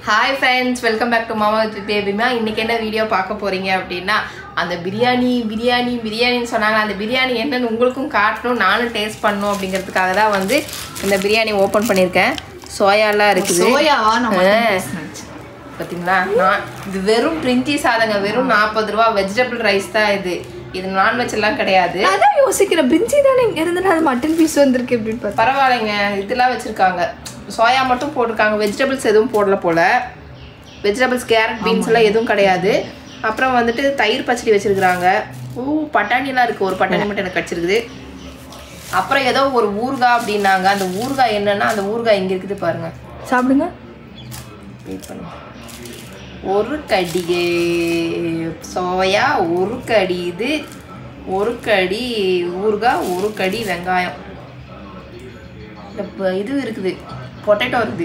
Hi friends welcome back to Mama with Babyma இன்னைக்கு என்ன video பார்க்க போறீங்க அப்படின்னா அந்த பிரியாணி பிரியாணி பிரியாணின்னு சொன்னாங்க அந்த பிரியாணி என்னன்னு உங்களுக்கும் காட்டணும் நானும் டேஸ்ட் பண்ணணும் அப்படிங்கிறதுக்காக தான் வந்து இந்த பிரியாணி ஓப்பன் பண்ணியிருக்கேன் சோயாலாம் இருக்குது சோயாவா நம்ம ஆ. பார்த்தீங்களா நான் இது வெறும் பிரிஞ்சி சாதங்க வெறும் நாற்பது ரூபா வெஜிடபிள் ரைஸ் தான் இது இது நான்வெஜ் எல்லாம் கிடையாது அதான் யோசிக்கிறேன் பிரிஞ்சி தானே இங்க இருந்து அது மட்டன் பீஸ் வந்திருக்கு அப்படின்னு பார்த்தா பரவாயில்லைங்க இதெல்லாம் வச்சிருக்காங்க சோயா மட்டும் போட்டிருக்காங்க வெஜிடபிள்ஸ் எதுவும் போடல போல வெஜிடபிள்ஸ் கேரட் பீன்ஸ் எல்லாம் எதுவும் கிடையாது அப்புறம் வந்துட்டு தயிர் பச்சடி வச்சிருக்காங்க ஊ பட்டாணிலாம் இருக்கு ஒரு பட்டாணி மட்டும் எனக்கு கிடச்சிருக்குது அப்புறம் ஏதோ ஒரு ஊறுகாய் அப்படின்னாங்க அந்த ஊறுகாய் என்னன்னா அந்த ஊறுகாய் இங்க இருக்குது பாருங்க சாப்பிடுங்க வெயிட் பண்ணுங்க ஒரு கடி சோயா ஒரு கடி இது ஒரு கடி ஊறுகாய் ஒரு கடி வெங்காயம் இந்த ப- இது இருக்குது பொட்டேட்டோ இருக்குது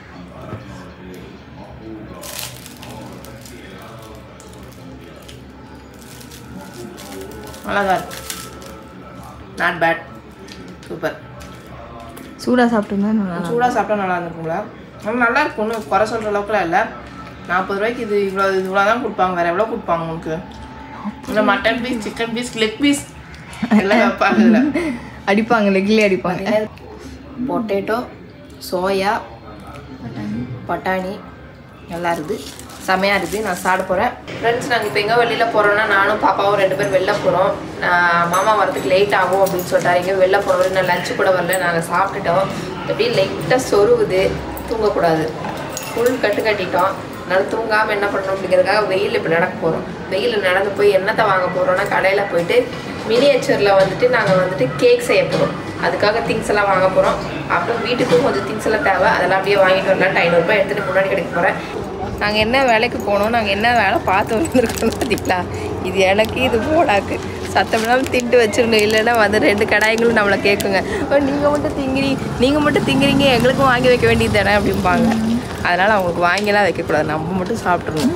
நல்லாதான் இருக்கு நாட் பேட் சூப்பர் சூடா சாப்பிட்டுங்க நல்லா சூடாக சாப்பிட்டா நல்லா இருந்திருக்குங்களா ஆனால் நல்லா இருக்கும் ஒன்றும் குறை சொல்கிற அளவுக்குலாம் இல்லை நாற்பது ரூபாய்க்கு இது இவ்வளோ இவ்வளோ தான் கொடுப்பாங்க வேறு எவ்வளோ கொடுப்பாங்க உங்களுக்கு இந்த mutton piece chicken piece leg piece எல்லாம் வைப்பாங்க இதில் அடிப்பாங்க லெக்லயே அடிப்பாங்க பொட்டேட்டோ சோயா பட்டாணி நல்லா இருக்குது செமையாக இருக்குது நான் சாப்பிட போகிறேன் ஃப்ரெண்ட்ஸ் நாங்கள் இப்போ எங்கே வெளியில் போகிறோன்னா நானும் பாப்பாவும் ரெண்டு பேரும் வெளில போகிறோம் மாமா வரதுக்கு லேட் ஆகும் அப்படின்னு சொல்லிட்டாரு எங்கேயும் வெளில போகிறோம் நான் லஞ்சு கூட வரல நாங்கள் சாப்பிட்டுட்டோம் அப்படியே லைட்டாக சொருவுது தூங்கக்கூடாது ஃபுல் கட்டு கட்டிட்டோம் அதனால தூங்காமல் என்ன பண்ணணும் அப்படிங்கிறதுக்காக வெயில் இப்போ நடக்க போகிறோம் வெயில் நடந்து போய் என்னத்தை வாங்க போகிறோம்னா கடையில் போயிட்டு மினியேச்சரில் வந்துட்டு நாங்கள் வந்துட்டு கேக் செய்ய போகிறோம் அதுக்காக திங்ஸ் எல்லாம் வாங்க போகிறோம் அப்புறம் வீட்டுக்கும் கொஞ்சம் திங்ஸ் எல்லாம் தேவை அதெல்லாம் அப்படியே வாங்கிட்டு வரலான்ட்டு ஐநூறுரூபா எடுத்துகிட்டு முன்னாடி கிடைக்க போகிறேன் நாங்கள் என்ன வேலைக்கு போனோம் நாங்கள் என்ன வேலை பார்த்து வந்திருக்கோம் பார்த்தீங்களா இது எனக்கு இது போடாக்கு சத்தம் இல்லாமல் திண்டு வச்சிருந்தோம் இல்லைன்னா வந்து ரெண்டு கடாய்களும் நம்மளை கேட்குங்க நீங்கள் மட்டும் திங்கிறீ நீங்கள் மட்டும் திங்கிறீங்க எங்களுக்கும் வாங்கி வைக்க வேண்டியது தானே அப்படிம்பாங்க அதனால் அவங்களுக்கு வாங்கிலாம் வைக்கக்கூடாது நம்ம மட்டும் சாப்பிட்ருணும்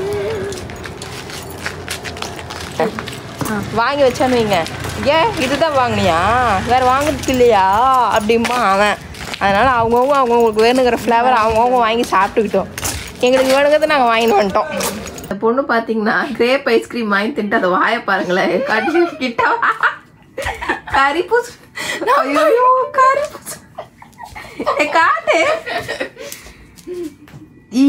வாங்கி வச்சான்னு வைங்க ஏன் இதுதான் வாங்கினியா வேறு வாங்குறதுக்கு இல்லையா அப்படிம்பா அவன் அதனால் அவங்கவுங்க அவங்கவுங்களுக்கு வேணுங்கிற ஃப்ளேவர் அவங்கவுங்க வாங்கி சாப்பிட்டுக்கிட்டோம் எங்களுக்கு வேணுங்கிறத நாங்கள் வாங்கிட்டு வந்துட்டோம் இந்த பொண்ணு பார்த்தீங்கன்னா கிரேப் ஐஸ்கிரீம் வாங்கி தின்ட்டு அதை வாய பாருங்களேன் கட்டி கிட்ட வா. கறி பூசு ஐயோ கறி பூசு ஏ, காட்டு ஈ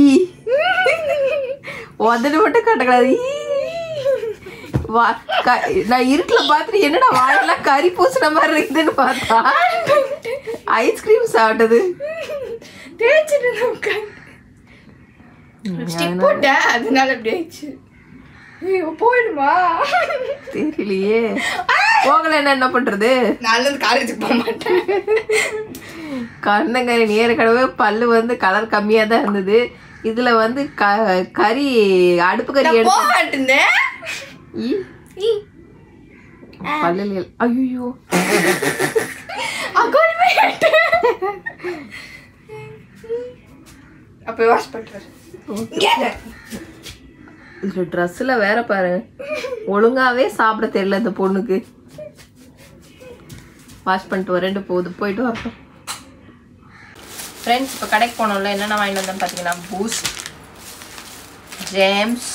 உதடு மட்டும் காட்டக்கூடாது ஈ. வா க- நான் இருட்டில் பார்த்துட்டு என்னடா வாயெல்லாம் கறி பூசின மாதிரி இருக்குதுன்னு பார்த்தா ஐஸ்கிரீம் சாப்பிட்டது ஸ்டிக் போட்டேன் அதனால அப்படி ஆயிடுச்சு ஐயோ போயிடுமா தெரியலையே போகல என்ன என்ன பண்றது நாலு காலேஜுக்கு போக மாட்டேன் கண்ணங்கறி நேர கடவே பல்லு வந்து கலர் கம்மியா தான் இருந்தது இதுல வந்து க- கறி அடுப்பு கறி போக எடுத்து மாட்டேன் ஈ. பல்லுல ஐயோ அகோரிமே அப்போ வாஷ் பண்ணிட்டு இதுல ட்ரெஸ்ல வேற பாரு ஒழுங்காவே சாப்பிட தெரியல இந்த பொண்ணுக்கு வாஷ் பண்ணிட்டு வரேன்ட்டு போகுது போயிட்டு வரட்டும் ஃப்ரெண்ட்ஸ் இப்போ கடைக்கு போனோம்ல என்னென்ன வாங்கிட்டு வந்தேன்னு பார்த்தீங்கன்னா Boost Gems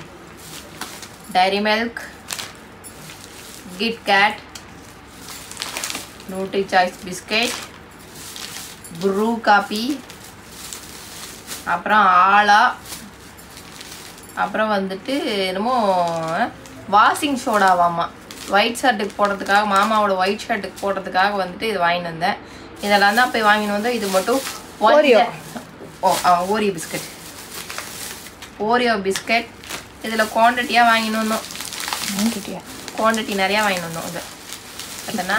Dairy Milk Kit Kat NutriChoice biscuit Bru coffee அப்புறம் ஆலா அப்புறம் வந்துட்டு என்னமோ வாஷிங் சோடாவாமா ஒயிட் ஷர்ட்டுக்கு போடுறதுக்காக மாமாவோட ஒயிட் ஷர்ட்டுக்கு போடுறதுக்காக வந்துட்டு இது வாங்கிட்டு வந்தேன் இதெல்லாம் தான் போய் வாங்கிட்டு வந்தோம் இது மட்டும் one Oreo. ஜ- ஓ ஆ ஓரியோ பிஸ்கட் ஓரியோ பிஸ்கட் இதில் குவான்டிட்டியாக வாங்கிட்டு வந்தோம் குவான்டிட்டி நிறையா வாங்கிட்டு வந்தோம் இது பார்த்தனா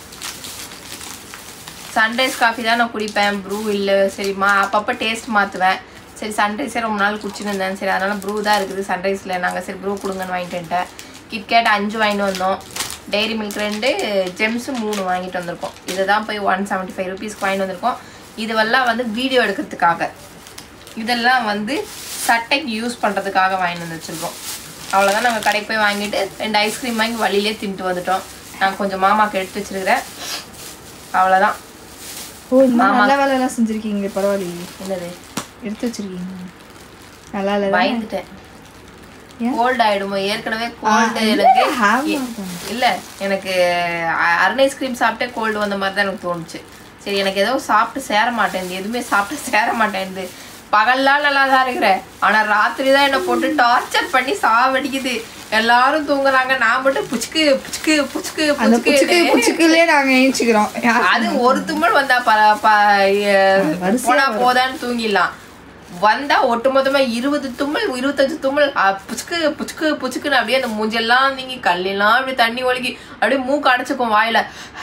சன்ரைஸ் காஃபி தான் நான் குடிப்பேன் ப்ரூ இல்லை சரிம்மா அப்பப்போ டேஸ்ட் மாற்றுவேன் சரி சன்ரைஸே ரொம்ப நாள் குடிச்சுன்னு இருந்தேன் சரி அதனால் ப்ரூ தான் இருக்குது சன்ரைஸில் நாங்கள் சரி ப்ரூ கொடுங்கன்னு வாங்கிட்டு வந்துட்டேன் கிட்கேட் அஞ்சு வாங்கிட்டு வந்தோம் டெய்ரி மில்க் ரெண்டு ஜெம்ஸு மூணு வாங்கிட்டு வந்திருக்கோம் இதை தான் போய் ஒன் செவன்ட்டி ஃபைவ் ருபீஸ்க்கு வாங்கிட்டு வந்திருக்கோம் இதுவெல்லாம் வந்து வீடியோ எடுக்கிறதுக்காக இதெல்லாம் வந்து சட்டைக்கு யூஸ் பண்ணுறதுக்காக வாங்கிட்டு வந்து வச்சுருக்கோம் அவ்வளோதான் நாங்கள் கடைக்கு போய் வாங்கிட்டு ரெண்டு ஐஸ்கிரீம் வாங்கி வழியிலே தின்ட்டு வந்துட்டோம் நான் கொஞ்சம் மாமாக்கு எடுத்து வச்சிருக்கிறேன் அவ்வளோதான் ஓ இந்த மாதிரி நல்ல வேலை எல்லாம் செஞ்சிருக்கீங்க பரவாயில்லையே என்னது எடுத்து வச்சிருக்கீங்க நல்லா இல்லை பயந்துட்டேன் ஏன்? கோல்ட் ஆயிடுமோ ஏற்கனவே கோல்டு எனக்கு ஆமா. இல்ல எனக்கு அ- அருண் ஐஸ்கிரீம் சாப்பிட்டே கோல்டு வந்த மாதிரி தான் எனக்கு தோணுச்சு சரி எனக்கு ஏதோ சாப்பிட்டு சேர மாட்டேங்குது எதுவுமே சாப்பிட்டு சேர மாட்டேங்குது பகல்லாம் நல்லா தான் இருக்கிறேன் ஆனா ராத்திரி தான் என்ன போட்டு டார்ச்சர் பண்ணி சாவடிக்குது எல்லாரும் தூங்குறாங்க நான் மட்டும் புச்சுக்கு புச்சுக்கு புச்சுக்கு அந்த புச்சுக்கு புச்சுக்கு புச்சுக்குள்ளே நாங்கள் ஏஞ்சிக்கிறோம் அது ஒரு தும்மல் வந்தா ப ப- எ- வரிசையா போனா போதான்னு தூங்கிடலாம் வந்தா ஒட்டுமொத்தமா இருபது தும்மல் இருபத்தஞ்சு தும்மல் அ, புச்சுக்கு புச்சுக்கு புச்சுக்குன்னு அப்படியே அந்த மூஞ்செல்லாம் நீங்கி கல்லெல்லாம் அப்படியே தண்ணி ஒழுகி அப்படியே மூக்கு அடைச்சுக்கும் வாயில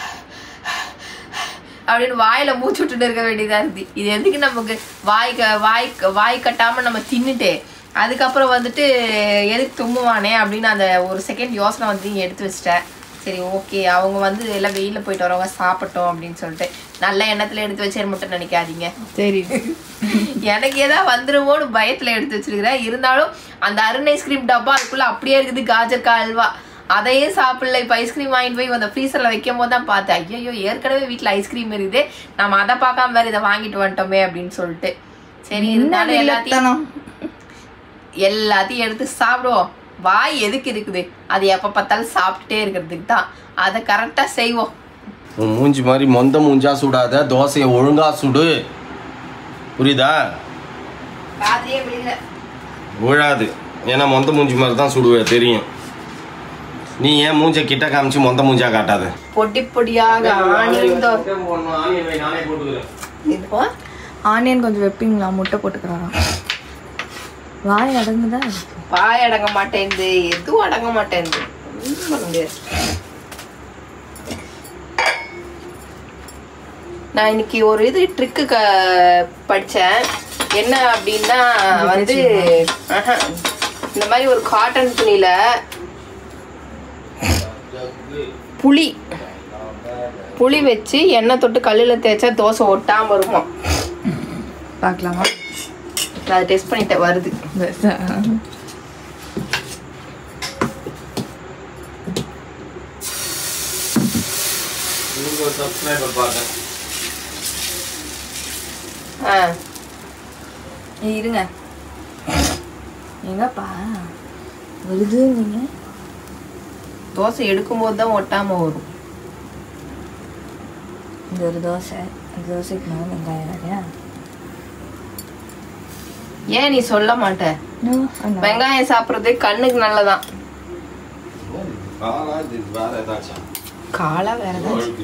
அப்படின்னு வாயில மூச்சு விட்டுட்டு இருக்க வேண்டியதா இருக்கு இது எதுக்கு நமக்கு வாய் க- வாய் க- வாய் கட்டாம நம்ம தின்னுட்டு அதுக்கப்புறம் வந்துட்டு எதுக்கு தும்முவானே அப்படின்னு அந்த ஒரு செகண்ட் யோசனை வந்து இங்க எடுத்து வச்சிட்டேன் சரி ஓகே அவங்க வந்து எல்லாம் வெயில்ல போயிட்டு வரவங்க சாப்பிட்டோம் அப்படின்னு சொல்லிட்டு நல்ல எண்ணத்துல எடுத்து வச்சேன்னு மட்டும் நினைக்காதீங்க சரி எனக்கு ஏதாவது வந்துருமோன்னு பயத்துல எடுத்து வச்சிருக்கிறேன் இருந்தாலும் அந்த அருண் ஐஸ்கிரீம் டப்பா அதுக்குள்ள அப்படியே இருக்குது காஜர்கா அல்வா அதையே சாப்பிடல இப்போ ஐஸ்கிரீம் வாங்கிட்டு போய் அந்த ஃப்ரீசர்ல வைக்கும் போது தான் பார்த்தேன் ஐயோ ஏற்கனவே வீட்ல ஐஸ்கிரீம் இருக்குது நம்ம அதை பார்க்காம வேற இதை வாங்கிட்டு வந்துட்டோமே அப்படின்னு சொல்லிட்டு சரி என்ன இருந்தாலும் எல்லாத்தையும் வில்லத்தனம் எல்லாத்தையும் எடுத்து சாப்பிடுவோம் வாய் எதுக்கு இருக்குது அது எப்ப பார்த்தாலும் சாப்பிட்டுட்டே இருக்கிறதுக்கு தான் அதை கரெக்டா செய்வோம் உன் மூஞ்சி மாதிரி மொந்த மூஞ்சா சுடாத தோசையை ஒழுங்கா சுடு புரியுதா காதையே விழுகல விழாது ஏன்னா மொந்த மூஞ்சி மாதிரி தான் சுடுவே தெரியும் நீ ஏன் மூஞ்ச கிட்ட காமிச்சு மொந்த மூஞ்சா காட்டாத பொடி பொடியாக ஆணியன் தோ- இதுவா? ஆனியன் கொஞ்சம் வைப்பீங்களா முட்டை போட்டுக்கிறாராம் வாய் அடங்குதா வாய் அடங்க மாட்டேங்குது எதுவும் அடங்க மாட்டேங்குது ஒண்ணும் பண்ண முடியாது. நான் இன்னைக்கு ஒரு இது ட்ரிக்கு க படித்தேன் என்ன அப்படின்னா வந்து ஆஹா, இந்த மாதிரி ஒரு காட்டன் துணியில புளி புளி வச்சு எண்ணெய் தொட்டு கல்லில் தேய்ச்சா தோசை ஒட்டாம வருமா பார்க்கலாமா நான் அதை டெஸ்ட் பண்ணிட்டேன் வருது ஆ ஏய், இருங்க எங்கப்பா வருது நீங்க தோசை எடுக்கும்போது தான் ஒட்டாம வரும் இந்த ஒரு தோசை இந்த தோசைக்கு மேலே வெங்காயம் நிறையா ஏன் நீ சொல்ல மாட்ட வெங்காயம் சாப்பிட்றது கண்ணுக்கு நல்லதான் வேற ஏதாச்சும் காலா வேற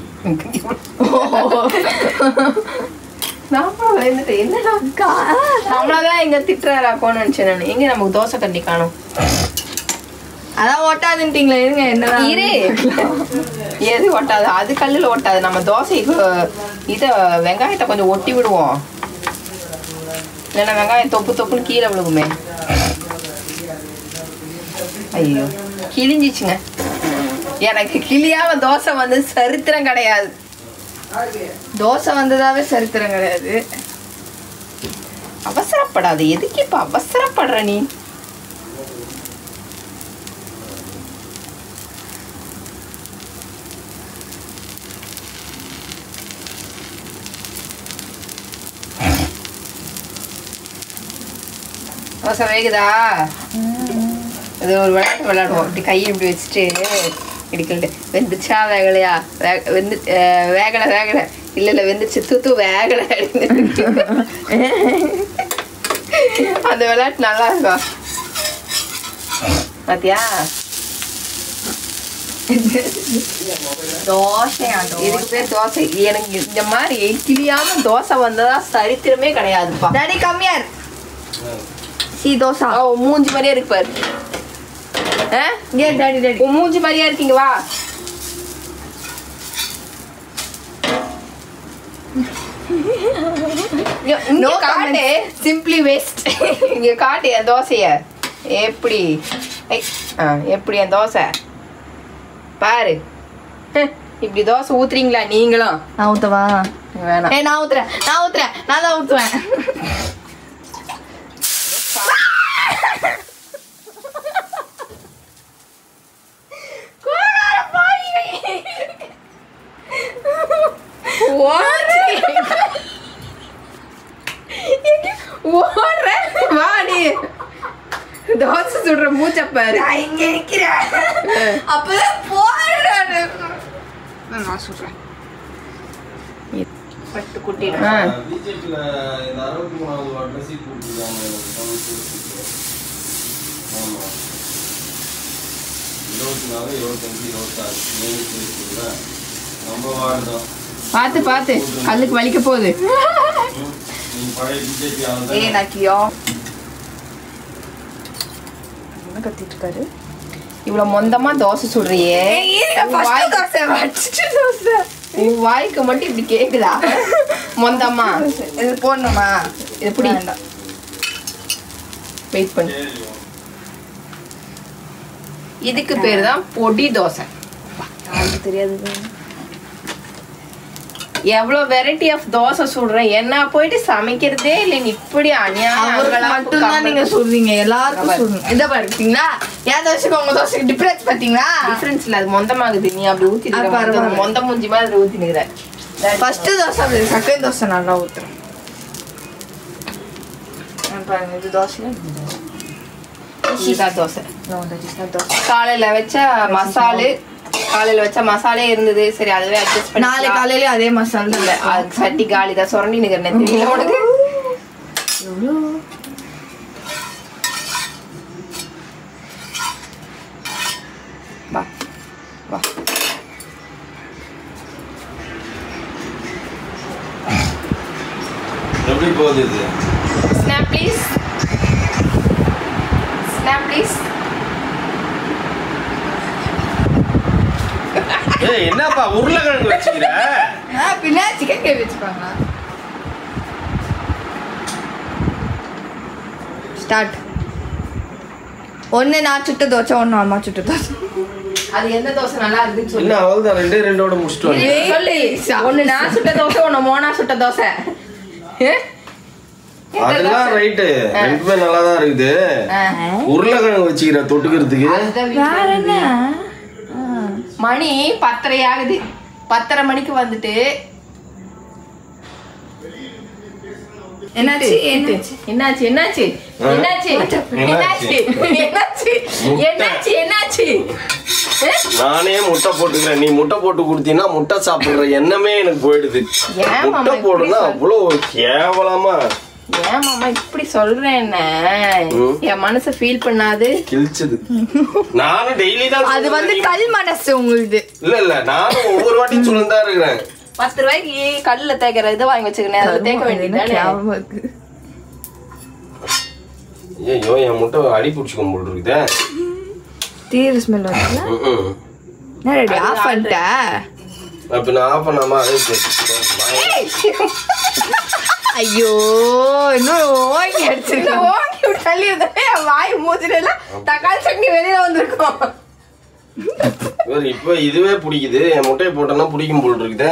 நாமளும் பயந்துட்டேன் என்னடா நம்மளதான் எங்க திட்டுறாரா கோன்னு நினைச்சேன் நான் எங்க நமக்கு தோசை கண்டி காணும் அதான் ஓட்டாதுன்ட்டீங்களா இருங்க என்னதான் இரு எது ஒட்டாது அது கல்லுல ஒட்டாது நம்ம தோசைக்கு இத வெங்காயத்தை கொஞ்சம் ஒட்டி விடுவோம் இல்லைன்னா வெங்காயம் தொப்பு தொப்புன்னு கீழே விழுகுமே ஐயோ கிழிஞ்சிச்சுங்க எனக்கு கிளியாம தோசை வந்து சரித்திரம் கிடையாது தோசை வந்ததாவே சரித்திரம் கிடையாது அவசரப்படாத எதுக்கு இப்ப அவசரப்படுற நீ தோசை வேகுதா இது ஒரு விளையாட்டு விளையாடுவோம் இப்படி கையை இப்படி வச்சுட்டு இடிக்கல்ட்டு வெந்துச்சா வேகலையா வே வெந்து அஹ் வேகலை வேகலை இல்லை இல்லை வெந்துச்சு தூத்து வேகலை அப்படின்னு அந்த விளையாட்டு நல்லா இருக்கும் பாத்தியா தோசை இதுக்கு பேர் தோசை எனக்கு இந்த மாதிரி கிளியாம தோசை வந்ததா சரித்திரமே கிடையாதுப்பா டாடி கம்மியார் சி தோசா ஓ மூஞ்சி மாதிரியே இருக்கு பாரு ஆ? ஏ டாடி டாடி உன் மூஞ்சி மாதிரியா இருக்கீங்க வா இங்க- இங்க No காட்டு சிம்பிளி வேஸ்ட் இங்க காட்டு என் தோசைய எப்படி ஐ, ஆ, எப்படி என் தோசை பாரு ஹ், இப்படி தோசை ஊத்துறீங்களா நீங்களும் நான் ஊத்தவா வேணாம் ஏய் நான் ஊத்துறேன் நான் ஊத்துறேன் நான் தான் ஊத்துவேன் ஓடுற வா நீ சுடுற மூச்சப்பாரு நான் இங்க நிக்கிறேன் அப்பதான் போடுறாரு நான் சொல்றேன் பட்டு குட்டிடும் பிஜேபியில் இந்த அறுபத்தி மூணாவது வார்டில் சீட் கொடுத்துருக்காங்க எனக்கு கவுன்சிலர் ஆமாம் இருபத்தி நாலு இருபத்தஞ்சு இருபத்தாறு ஏழு இருக்குல்ல நம்ம வார்டு தான் பார்த்து பார்த்து கல்லுக்கு வலிக்க போகுது நீ பழைய பிஜேபி ஆள் ஏய் தான் நாக்கியோ என்ன கத்திட்டு இருக்காரு இவ்வளவு மொந்தமா தோசை சுடுறியே உன் வாய்- தோசை வச்சுட்டு தோசை உன் வாய்க்கு மட்டும் இப்படி கேக்குதா மொந்தமா இது போடணுமா இது பிடி வேண்டாம். வெயிட் பண்ணு இதுக்கு பேரு தான் பொடி தோசை யாருக்கு தெரியாது எவ்வளவு வெரைட்டி ஆஃப் தோசை சுடுறேன் என்ன போயிட்டு சமைக்கிறதே இல்லை நீ இப்படி அவருக்கு மட்டும்தான் நீங்க சொல்றீங்க எல்லாருக்கும் சொல்லணும் இதை பாத்தீங்களா என் தோசைக்கு உங்க தோசைக்கு டிஃபரன்ஸ் பாத்தீங்களா டிஃபரன்ஸ் இல்ல அது மொந்தமாகுது நீ அப்படி ஊத்தி அது பரவாயில்ல. மொந்த மூஞ்சி மாதிரி ஊத்தி நிக்கிற ஃபர்ஸ்ட் தோசை அப்படி செகண்ட் தோசை நல்லா ஊத்துறேன் ஆ, பாருங்க இது தோசை இதுதான் dosa No, that is not dosa காலையில வச்ச மசாலு காலையில வச்ச மசாலே இருந்தது சரி அதுவே அட்ஜஸ்ட் பண்ணி நாளை காலையில அதே மசாலா இல்ல அது சட்டி காலி தான் சுரண்டி நிக்கிறேன் தெரியல உனக்கு எவ்வளோ வா வா எப்படி போகுது இது ஸ்னாப் ப்ளீஸ் ஸ்னாப் ப்ளீஸ் ஏய் என்னப்பா உருளைக்கிழங்கு வச்சுக்கிற ஆ பின்னா சிக்கன் கிரேவி வச்சுப்பாங்களா ஸ்டார்ட் ஒன்று நான் சுட்ட தோசை ஒன்று அம்மா சுட்ட தோசை அது எந்த தோசை நல்லா இருக்குன்னு சொல்லு இல்ல அவள் தான் ரெண்டே ரெண்டோட முடிச்சுட்டு வந்து ஏய், சொல்லு ஒண்ணு நான் சுட்ட தோசை ஒண்ணு மோனா சுட்ட தோசை ஏ? எந்த அதெல்லாம் தோசை? ரைட்டு ரெண்டுமே நல்லா தான் இருக்குது ஆ. உருளைக்கிழங்கு வச்சுக்கிற தொட்டுக்கிறதுக்கு அதுதான் வேற வீட்டுல என்ன மணி பத்தரை ஆகுது பத்தரை மணிக்கு வந்துட்டு என்னாச்சு என்னாச்சு என்னாச்சு என்னாச்சு ஆ? என்னாச்சு என்னாச்சு என்னாச்சு என்னாச்சு என்னாச்சு ஏ? நானே முட்டை போட்டுக்கிறேன் நீ முட்டை போட்டு கொடுத்தீங்கன்னா முட்டை சாப்பிடுற எண்ணமே எனக்கு போயிடுது ஏன் மாமா முட்டை இப்படி போடுனா சொல்~ அவ்வளோ கேவலமா ஏன் மாமா இப்படி சொல்றேன் என்ன ம். என் மனசு ஃபீல் பண்ணாது கிழிச்சது நானும் டெய்லி தான் அது வந்து சொல்றேன். கல் மனசு உங்களுக்கு இல்ல இல்ல நானும் ஒவ்வொரு வாட்டியும் சொல்லிட்டு தான் இருக்கிறேன் பத்து ரூபாய்க்கு கல்லுல தேய்க்கிற இது வாங்கி வச்சுக்கிறேன் அதுல தேய்க்க வேண்டியதானே ஞாபகம் இருக்கு ஐயோ என் முட்டை அடி பிடிச்சிக்கும் போல் இருக்குதே தீர ஸ்மெல் வருதுல்ல ம்ம். என்ன ரெடி ஆஃப் பண்ணிட்ட அப்ப நான் ஆஃப் பண்ணாம அதே கேட்டு ஐயோ இன்னும் ஓங்கி அடிச்சிருக்கேன் ஓங்கி விட்டு தள்ளி இருந்தாலே என் வாய் மூஞ்சில எல்லாம் தக்காளி சட்னி வெளியில வந்திருக்கும் வேற இப்ப இதுவே பிடிக்குது என் முட்டையை போட்டோன்னா பிடிக்கும் போல் இருக்குதே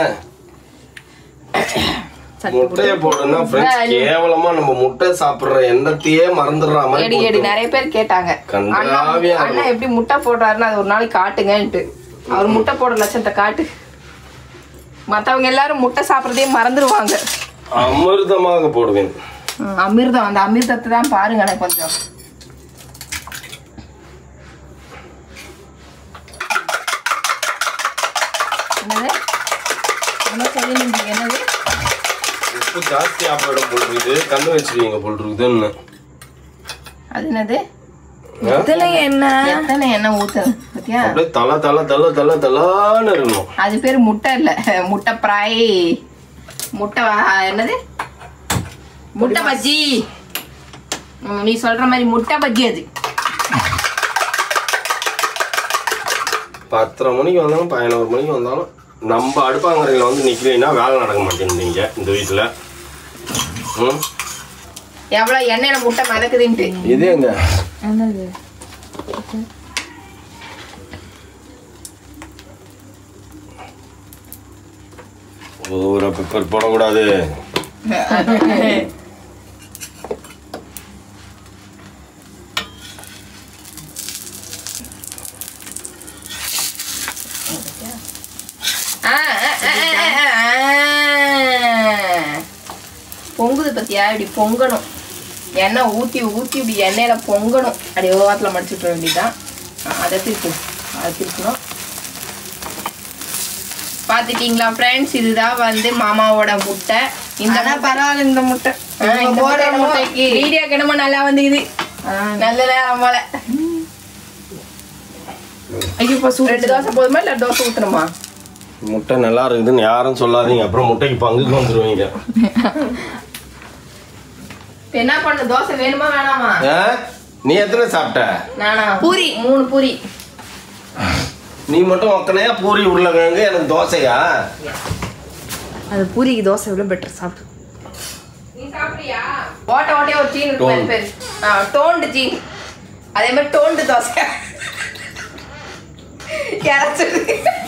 முட்டையை போட்டோன்னா ஃப்ரெண்ட்ஸ் கேவலமா நம்ம முட்டை சாப்பிடுற எண்ணத்தையே மறந்துடுற மாதிரி எடி எடி போட்டுரும். நிறைய பேர் கேட்டாங்க அண்ணா கன்றாவியா அண்ணா இருக்கும். எப்படி முட்டை போடுறாருன்னு அது ஒரு நாளைக்கு காட்டுங்கன்ட்டு அவர் முட்டை போடுற லட்சத்தை காட்டு மத்தவங்க எல்லாரும் முட்டை சாப்பிட்றதே மறந்துடுவாங்க அமிர்தமாக போடுவேன் அமிர்தம் அந்த அமிர்தத்தை தான் பாருங்களேன் கொஞ்சம் என்னது என்ன சொல்லிருந்தீங்க என்னது உப்பு ஜாஸ்தியா போயிடும் போல் இருக்குது கண்ணு வச்சிருவீங்க போல் இருக்குதுன்னு அது என்னது ஆ? இதுல என்ன எத்தனை எண்ணெய் ஊத்துறது பத்தியா அப்படியே தலை தலை தலை தலை தலான்னு இருக்கணும் அது பேர் முட்டை இல்ல முட்டை ஃப்ரை முட்டை வ- என்னது முட்டை பஜ்ஜி ம், நீ சொல்ற மாதிரி முட்டை பஜ்ஜி அது பத்தரை மணிக்கு வந்தாலும் பதினோரு மணிக்கு வந்தாலும் நம்ம அடுப்பாங்கரையில் வந்து நிற்கலைன்னா வேலை நடக்க மாட்டேங்குதுங்க இந்த வீட்டில் ம் எவ்வளவு எண்ணெயில முட்டை மிதக்குதுன்ட்டு இது எங்க என்னது ஒரு பெப்பர் போடக்கூடாது ஆ, ஆ, ஆ, ஆ, ஆ, ஆ. பொங்குது பத்தியா இப்படி பொங்கணும் எண்ணெய் ஊற்றி ஊற்றி இப்படி எண்ணெயில் பொங்கணும் அப்படியே ஓரத்தில் மடிச்சு விட்டுற வேண்டியதுதான் ஆ, அதை திருப்பு அதை திருப்பணும் பார்த்துட்டீங்களா ஃப்ரெண்ட்ஸ் இதுதான் வந்து மாமாவோட முட்டை இந்த ஆனா பரவாயில்ல இந்த முட்டை ஆ, இந்த போடுற முட்டை முட்டைக்கு வீடியோ கிடமா நல்லா வந்துக்குது நல்ல நேரம் போல ஐயோ பசு ரெண்டு தோசை போதுமா இல்லை தோசை ஊற்றணுமா முட்டை நல்லா இருக்குதுன்னு யாரும் சொல்லாதீங்க அப்புறம் முட்டைக்கு பங்குக்கு வந்துருவீங்க இப்ப என்ன பண்ண தோசை வேணுமா வேணாமா ஆ? நீ எத்தனை சாப்பிட்ட நானா பூரி மூணு பூரி நீ மட்டும் ஒக்கனையா பூரி உருளைக்கிழங்கு எனக்கு தோசையா அது பூரிக்கு தோசை எவ்வளோ பெட்டர் சாப்பிடு நீ சாப்பிடுறியா ஓட்ட ஓட்டையா ஒரு சீன் டோன். இருக்கு பேர் ஆ டோண்டு சீன் அதே மாதிரி டோண்டு தோசை யாராச்சும்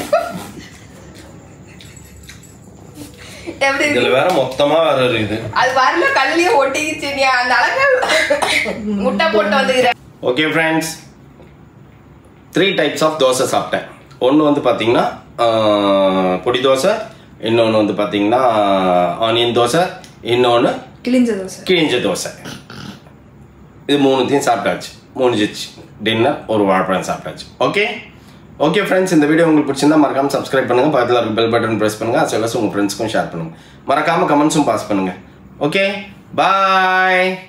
எப்படி இருக்கு? இதுல வேற மொத்தமா வேற இருக்குது அது வரல கல்லுலயே ஒட்டிக்கிச்சு நீ அந்த அழகா முட்டை போட்டு வந்துக்கிற okay friends three types of dosa சாப்பிட்டேன் ஒன்று வந்து பார்த்தீங்கன்னா ஆஹ், பொடி தோசை இன்னொன்று வந்து பார்த்தீங்கன்னா ஆனியன் தோசை இன்னொன்று கிழிஞ்ச தோசை கிழிஞ்ச தோசை இது மூணுத்தையும் சாப்பிட்டாச்சு முடிஞ்சிச்சு டின்னர் ஒரு வாழைப்பழம் சாப்பிட்டாச்சு ஓகே ஓகே ஃப்ரெண்ட்ஸ் இந்த வீடியோ உங்களுக்கு பிடிச்சிருந்தா மறக்காம சப்ஸ்கிரைப் பண்ணுங்க பக்கத்தில் இருக்க பெல் பட்டன் ப்ரெஸ் பண்ணுங்க as well as உங்க ஃப்ரெண்ட்ஸ்க்கும் ஷேர் பண்ணுங்க மறக்காம கமெண்ட்ஸும் பாஸ் பண்ணுங்க ஓகே பாய்